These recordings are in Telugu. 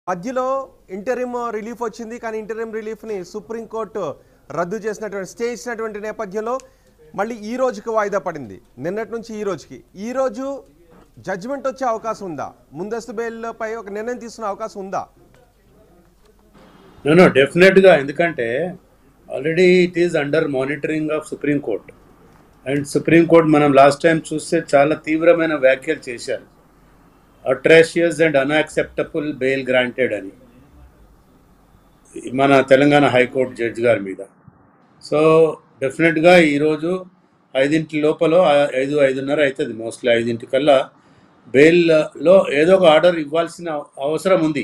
మధ్యలో ఇంటరిమ్ రిలీఫ్ వచ్చింది కానీ ఇంటరిమ్ రిలీఫ్ని సుప్రీంకోర్టు రద్దు చేసినటువంటి స్టే ఇచ్చినటువంటి నేపథ్యంలో మళ్ళీ ఈ రోజుకి వాయిదా పడింది నిన్నటి నుంచి ఈ రోజుకి ఈ రోజు జడ్జిమెంట్ వచ్చే అవకాశం ఉందా ముందస్తు బెయిల్పై ఒక నిర్ణయం తీసుకునే అవకాశం ఉందా నో డెఫినెట్గా ఎందుకంటే already it is under monitoring of supreme court and supreme court మనం లాస్ట్ టైం చూస్తే చాలా తీవ్రమైన వ్యాఖ్యలు చేశారు atrocious and unacceptable bail granted అని మన తెలంగాణ హైకోర్టు జడ్జి గారి మీద సో డెఫినెట్గా ఈరోజు ఐదింటి లోపల ఆ- ఐదు ఐదున్నర అవుతుంది మోస్ట్లీ ఐదింటికల్లా బెయిల్లో ఏదో ఒక ఆర్డర్ ఇవ్వాల్సిన అవసరం ఉంది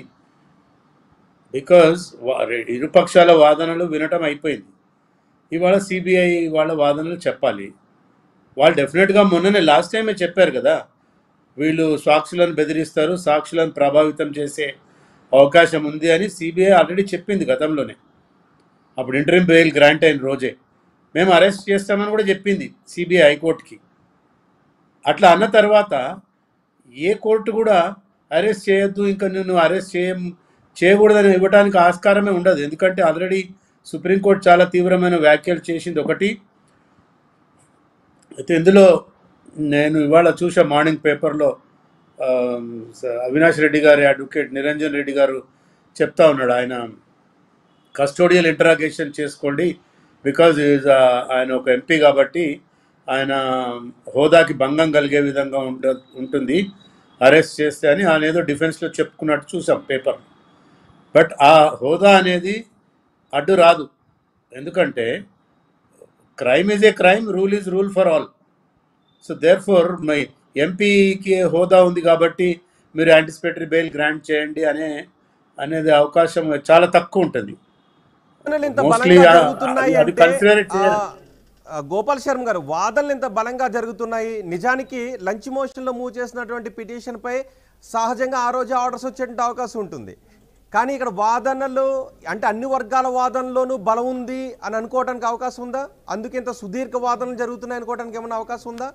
బికాజ్ ఇరుపక్షాల వాదనలు వినటం అయిపోయింది ఇవాళ సిబిఐ వాళ్ళ వాదనలు చెప్పాలి వాళ్ళు డెఫినెట్గా మొన్ననే లాస్ట్ టైమే చెప్పారు కదా వీళ్ళు సాక్షులను బెదిరిస్తారు సాక్షులను ప్రభావితం చేసే అవకాశం ఉంది అని సిబిఐ ఆల్రెడీ చెప్పింది గతంలోనే అప్పుడు ఇంటర్మ్ బెయిల్ గ్రాంట్ అయిన రోజే మేము అరెస్ట్ చేస్తామని కూడా చెప్పింది సిబిఐ హైకోర్టుకి అట్లా అన్న తర్వాత ఏ కోర్టు కూడా అరెస్ట్ చేయొద్దు ఇంకా నిన్ను అరెస్ట్ చేయం చేయకూడదని ఇవ్వడానికి ఆస్కారమే ఉండదు ఎందుకంటే ఆల్రెడీ సుప్రీంకోర్టు చాలా తీవ్రమైన వ్యాఖ్యలు చేసింది ఒకటి అయితే ఇందులో నేను ఇవాళ చూసా మార్నింగ్ పేపర్లో ఆ, స- అవినాష్ రెడ్డి గారి అడ్వకేట్ నిరంజన్ రెడ్డి గారు చెప్తా ఉన్నాడు ఆయన కస్టోడియల్ ఇంటరాగేషన్ చేసుకోండి బికాజ్ ఈజ్ ఆయన ఒక ఎంపీ కాబట్టి ఆయన హోదాకి భంగం కలిగే విధంగా ఉంట ఉంటుంది అరెస్ట్ చేస్తే అని ఆయన ఏదో డిఫెన్స్లో చెప్పుకున్నట్టు చూసాం పేపర్ బట్ ఆ హోదా అనేది అడ్డు రాదు ఎందుకంటే crime is a crime rule is rule for all so therefore my ఎంపీకి హోదా ఉంది కాబట్టి మీరు యాంటిసిపేటరీ బెయిల్ గ్రాంట్ చేయండి అనే అనేది అవకాశం చాలా తక్కువ ఉంటుంది వాదనలు ఇంత Mostly, బలంగా ఆ- జరుగుతున్నాయి అది అంటే consider చేయరు. ఆ, ఆ, గోపాల్ శర్మ గారు వాదనలు ఇంత బలంగా జరుగుతున్నాయి నిజానికి లంచ్ మోషన్లో మూవ్ చేసినటువంటి పిటిషన్ పై సహజంగా ఆ రోజు ఆర్డర్స్ వచ్చేటువంటి అవకాశం ఉంటుంది కానీ ఇక్కడ వాదనలు అంటే అన్ని వర్గాల వాదనలోనూ బలం ఉంది అని అనుకోవడానికి అవకాశం ఉందా అందుకే ఇంత సుదీర్ఘ వాదనలు జరుగుతున్నాయి అనుకోవడానికి ఏమైనా అవకాశం ఉందా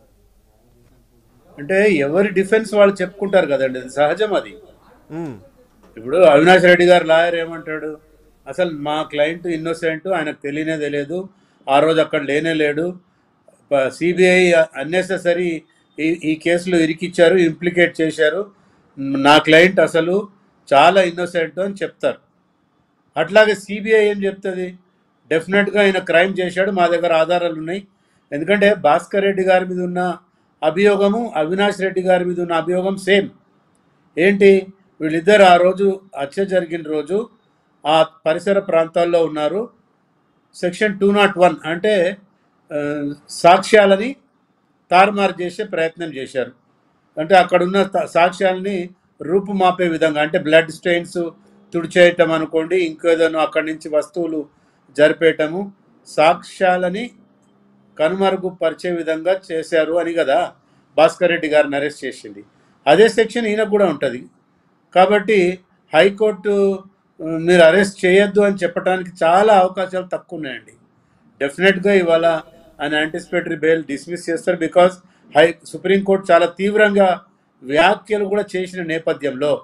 అంటే ఎవరి డిఫెన్స్ వాళ్ళు చెప్పుకుంటారు కదండి అది సహజం అది ఉమ్, ఇప్పుడు అవినాష్ రెడ్డి గారు లాయర్ ఏమంటాడు అసలు మా క్లయింట్ ఇన్నోసెంట్ ఆయనకు తెలియనే తెలియదు ఆ రోజు అక్కడ లేనే లేడు సిబిఐ అన్నెసెసరీ ఈ ఈ కేసులో ఇరికిచ్చారు ఇంప్లికేట్ చేశారు నా క్లయింట్ అసలు చాలా ఇన్నోసెంట్ అని చెప్తారు అట్లాగే సిబిఐ ఏం చెప్తుంది డెఫినెట్గా ఆయన క్రైమ్ చేశాడు మా దగ్గర ఆధారాలు ఉన్నాయి ఎందుకంటే భాస్కర్ రెడ్డి గారి మీద ఉన్న అభియోగము అవినాష్ రెడ్డి గారి మీద ఉన్న అభియోగం సేమ్ ఏంటి వీళ్ళిద్దరు ఆ రోజు హత్య జరిగిన రోజు ఆ పరిసర ప్రాంతాల్లో ఉన్నారు సెక్షన్ టూ నాట్ వన్ అంటే ఆ, సాక్ష్యాలని తారుమారు చేసే ప్రయత్నం చేశారు అంటే అక్కడున్న త- సాక్ష్యాలని రూపుమాపే విధంగా అంటే బ్లడ్ స్టెయిన్స్ తుడిచేయటం అనుకోండి ఇంకేదైనా అక్కడి నుంచి వస్తువులు జరిపేయటము సాక్ష్యాలని కనుమరుగుపరిచే విధంగా చేశారు అని కదా భాస్కర్ రెడ్డి గారిని అరెస్ట్ చేసింది అదే సెక్షన్ ఈయనకు కూడా ఉంటుంది కాబట్టి హైకోర్టు ఆ, మీరు అరెస్ట్ చేయొద్దు అని చెప్పడానికి చాలా అవకాశాలు తక్కువ ఉన్నాయండి డెఫినెట్గా ఇవాళ ఆయన యాంటిసిపేటరీ బెయిల్ డిస్మిస్ చేస్తారు బికాస్ హై సుప్రీంకోర్టు చాలా తీవ్రంగా వ్యాఖ్యలు కూడా చేసిన నేపథ్యంలో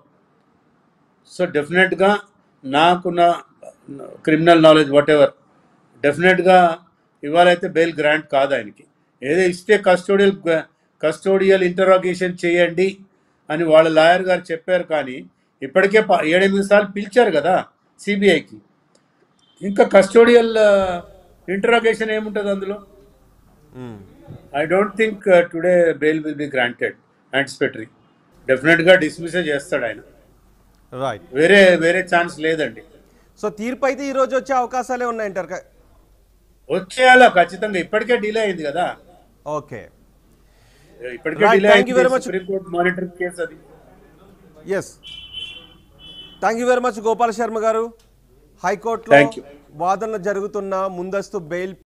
సో డెఫినెట్గా నాకున్న క్రిమినల్ నాలెడ్జ్ వాట్ ఎవర్ డెఫినెట్గా ఇవాళైతే బెయిల్ గ్రాంట్ కాదు ఆయనకి ఏదో ఇస్తే కస్టోడియల్ కస్టోడియల్ ఇంటరాగేషన్ చేయండి అని వాళ్ళ లాయర్ గారు చెప్పారు కానీ ఇప్పటికే ప- ఏడెనిమిది సార్లు పిలిచారు కదా సిబిఐకి ఇంకా కస్టోడియల్ ఇంటరాగేషన్ ఏముంటుంది అందులో um. I don't think today bail will be granted anticipatory డెఫినెట్గా డిస్మిసే చేస్తాడు ఆయన రైట్ వేరే వేరే ఛాన్స్ లేదండి సో తీర్పు అయితే ఈ రోజు వచ్చే అవకాశాలే ఉన్నాయంటారు క- వచ్చేయాలా ఖచ్చితంగా ఇప్పటికే డిలే అయింది కదా ఓకే ఇప్పటికే Right, డిలే thank అయింది you very much. Supreme court monitoring case అది yes thank you very much Gopal Sharma గారు హైకోర్టులో Thank you. వాదనలు జరుగుతున్న ముందస్తు బెయిల్